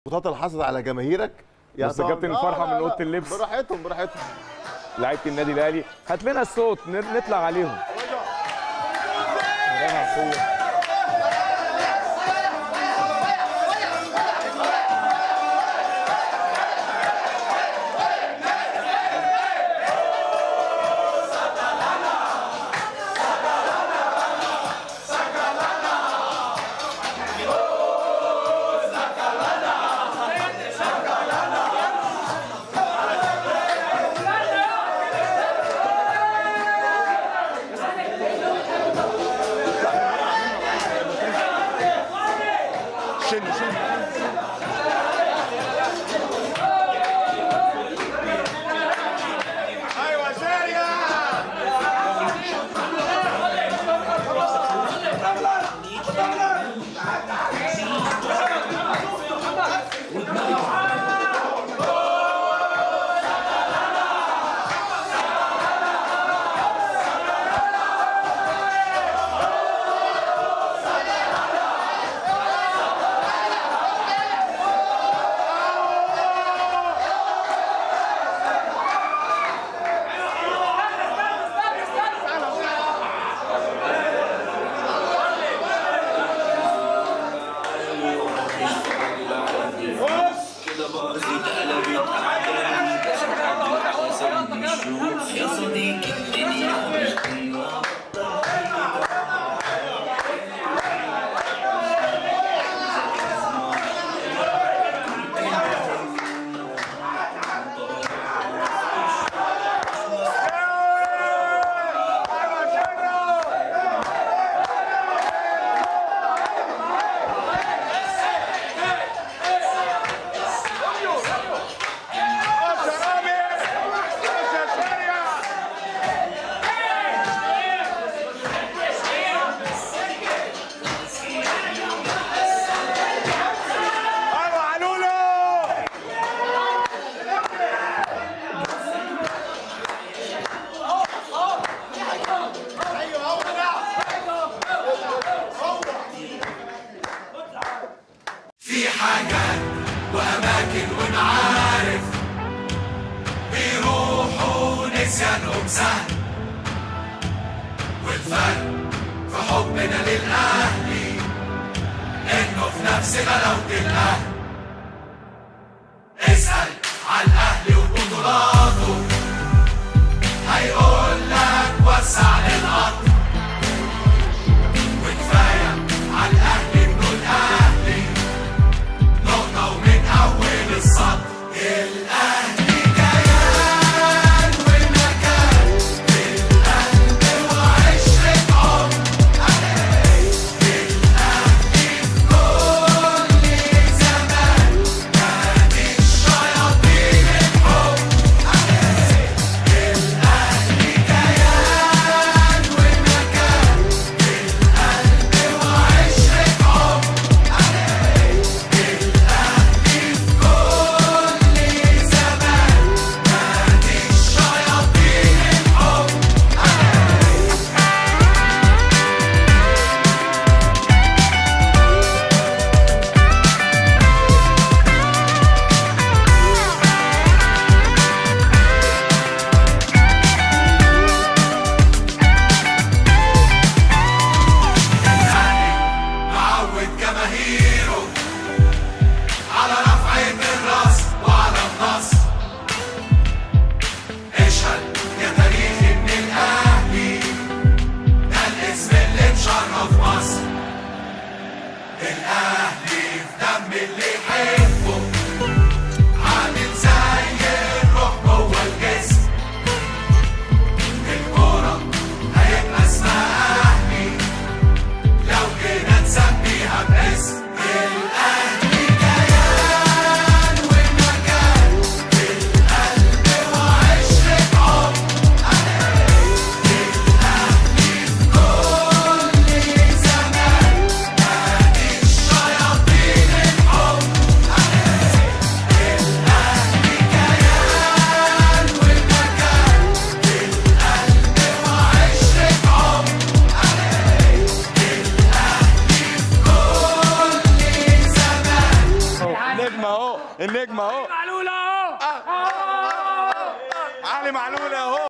الضغوطات اللي حصلت على جماهيرك يا بس كابتن الفرحة من أوضة اللبس. براحتهم براحتهم لعيبه النادي الاهلي هات لنا الصوت ن- نطلع عليهم رايح قوة. كده بقرزي اتقلبت أعدائي بس محدش حاسب من الشوف يا صديقي الدنيا مش كلها في حاجات وأماكن ونعارف بيروحوا نسيانهم سهل والفرق في حبنا للأهلي إنه في نفس غلاوة الأهل اسأل على الأهلي وبطولاته هيقول لك وسع للقطر وكفاية على الأهلي ابن الأهلي نقطة ومن أول السطر الأهلي كيان والمكان في القلب وعشرة عمر الأهلي في كل زمان كان الشياطين اهو النجم اهو معلول اهو علي معلول اهو